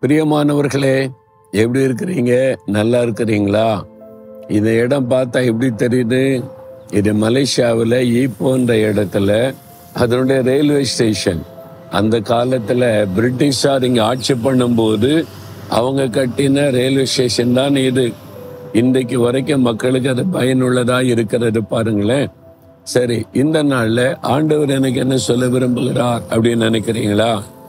பிரியமானவர்களே எப்படி இருக்கிறீங்க நல்லா இருக்கிறீங்களா இந்த இடம் பார்த்தா எப்படி தெரியுது இது மலேசியாவில் ஈப்போன்ற இடத்துல அதனுடைய ரயில்வே ஸ்டேஷன் அந்த காலத்தில் பிரிட்டிஷார் இங்கே ஆட்சி பண்ணும்போது அவங்க கட்டின ரயில்வே ஸ்டேஷன் தான் இது இன்றைக்கு வரைக்கும் மக்களுக்கு அது பயனுள்ளதா இருக்கிறது பாருங்களேன் சரி இந்த நாள்ல ஆண்டவர் எனக்கு என்ன சொல்ல விரும்புகிறார் அப்படின்னு நினைக்கிறீங்களா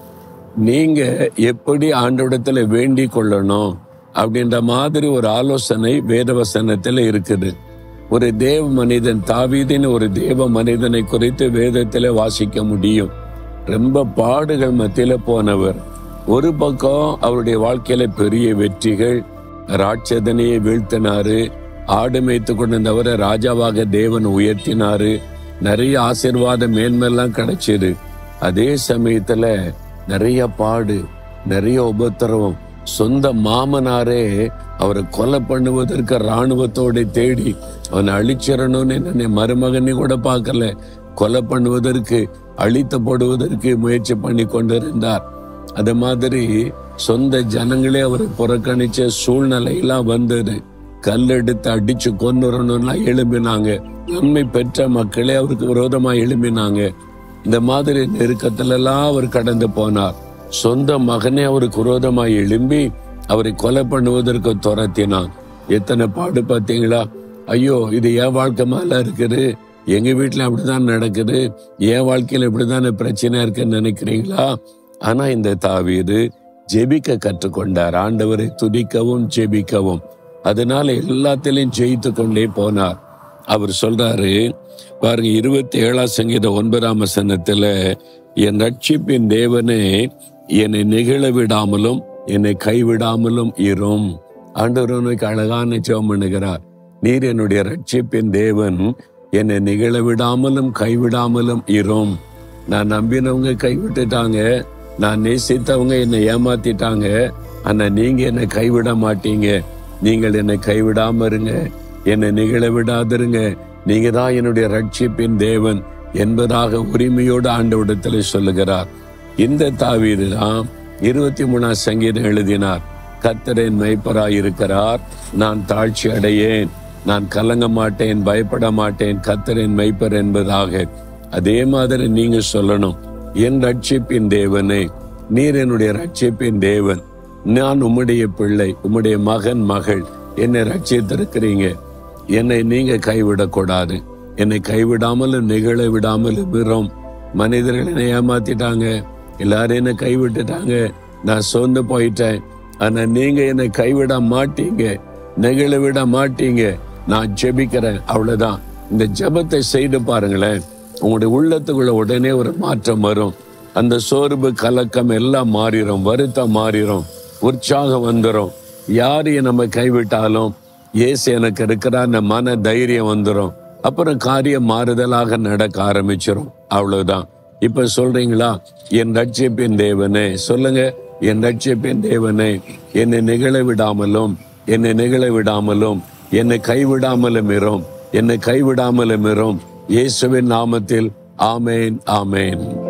நீங்க எப்படி ஆண்டவரிடத்துல வேண்டிக் கொள்ளணும் அப்படின்ற மாதிரி ஒரு ஆலோசனை வேதவசனத்துல இருக்குது ஒரு தேவ மனிதன் தாவீதின் ஒரு தேவ மனிதனை குறித்து வேதத்துல வாசிக்க முடியும் ரொம்ப பாடுகள் மத்தியில போனவர் ஒரு பக்கம் அவருடைய வாழ்க்கையில பெரிய வெற்றிகள் ராட்சதனையை வீழ்த்தினாரு ஆடு மேய்த்து கொண்டிருந்தவரை ராஜாவாக தேவன் உயர்த்தினாரு நிறைய ஆசீர்வாத மேன்மையெல்லாம் கிடைச்சது அதே சமயத்துல நிறைய பாடு நிறைய உபத்திரவம் சொந்த மாமனாரே அவரை கொலை பண்ணுவதற்கு ராணுவத்தோட தேடி அவனை அழிச்சிடணும்னு என்னை மருமகனை கூட பார்க்கல கொலை பண்ணுவதற்கு அழித்து போடுவதற்கு முயற்சி பண்ணி கொண்டிருந்தார் அது மாதிரி சொந்த ஜனங்களே அவரை புறக்கணிச்ச சூழ்நிலையெல்லாம் வந்தது கல் எடுத்து அடிச்சு கொண்டுறணும்லாம் எழும்பினாங்க நன்மை பெற்ற மக்களே அவருக்கு விரோதமா எழும்பினாங்க இந்த மாதிரி நெருக்கத்துல எல்லாம் அவர் கடந்து போனார் சொந்த மகனே அவருக்கு விரோதமா எழும்பி அவரை கொலை பண்ணுவதற்கு துரத்தினான் எத்தனை பாடு பார்த்தீங்களா ஐயோ இது என் வாழ்க்கை மேல இருக்குது எங்க வீட்டுல அப்படிதான் நடக்குது என் வாழ்க்கையில இப்படிதானே பிரச்சனை இருக்குன்னு நினைக்கிறீங்களா ஆனா இந்த தாவீது ஜெபிக்க கற்றுக்கொண்டார் ஆண்டவரை துதிக்கவும் ஜெபிக்கவும் அதனால எல்லாத்திலையும் ஜெயித்து கொண்டே போனார் அவர் சொல்றாரு பாருங்க இருபத்தி ஏழாம் சங்கீத ஒன்பதாம் வசனத்துல என் ரட்சிப்பின் தேவனே என்னை நிகழ விடாமலும் என்னை கைவிடாமலும் இரும் ஆண்டவரனுக்கு அழகான ஜெபம் பண்ணுகிறார் நீர் என்னுடைய ரட்சிப்பின் தேவன் என்னை நிகழ விடாமலும் கைவிடாமலும் இரும் நான் நம்பினவங்க கைவிட்டுட்டாங்க நான் நேசித்தவங்க என்னை ஏமாத்திட்டாங்க ஆனா நீங்க என்னை கைவிட மாட்டீங்க நீங்கள் என்னை கைவிடாம இருங்க என்னை நிகழ விடாதிருங்க நீங்க தான் என்னுடைய ரட்சிப்பின் தேவன் என்பதாக உரிமையோடு ஆண்டவிடத்தில் சொல்லுகிறார் இந்த தாவீது தான் இருபத்தி மூணாம் சங்கீதம் எழுதினார் கத்தரின் மெய்ப்பராய் இருக்கிறார் நான் தாழ்ச்சி அடையேன் நான் கலங்க மாட்டேன் பயப்பட மாட்டேன் கத்தரின் மெய்ப்பர் என்பதாக அதே மாதிரி நீங்க சொல்லணும் என் ரட்சிப்பின் தேவனே நீர் என்னுடைய ரட்சிப்பின் தேவன் நான் உம்முடைய பிள்ளை உம்முடைய மகன் மகள் என்னை ரட்சித்திருக்கிறீங்க என்னை நீங்க கைவிடக்கூடாது என்னை கைவிடாமலும் நிகழ விடாமலும் இரும் மனிதர்கள் என்னை ஏமாத்திட்டாங்க எல்லாரும் என்னை கைவிட்டுட்டாங்க நான் சோர்ந்து போயிட்டேன் ஆனா நீங்க என்னை கைவிட மாட்டீங்க நெகிழ விட மாட்டீங்க நான் ஜெபிக்கிறேன் அவ்வளவுதான் இந்த ஜெபத்தை செய்து பாருங்களேன் உங்களுடைய உள்ளத்துக்குள்ள உடனே ஒரு மாற்றம் வரும் அந்த சோர்வு கலக்கம் எல்லாம் மாறிடும் வருத்தம் மாறிடும் உற்சாகம் வந்துடும் யாரு நம்ம கைவிட்டாலும் இயேசு எனக்கு இருக்கிறான்னு மன தைரியம் வந்துடும் அப்புறம் காரியம் மாறுதலாக நடக்க ஆரம்பிச்சிடும் அவ்வளவுதான் இப்ப சொல்றீங்களா என் ரட்சிப்பின் தேவனே சொல்லுங்க என் ரட்சிப்பின் தேவனே என்னை நிகழ விடாமலும் என்னை நிகழ விடாமலும் என்னை கைவிடாமலும் இரும் என்னை கைவிடாமலும் இரும் இயேசுவின் நாமத்தில் ஆமேன் ஆமேன்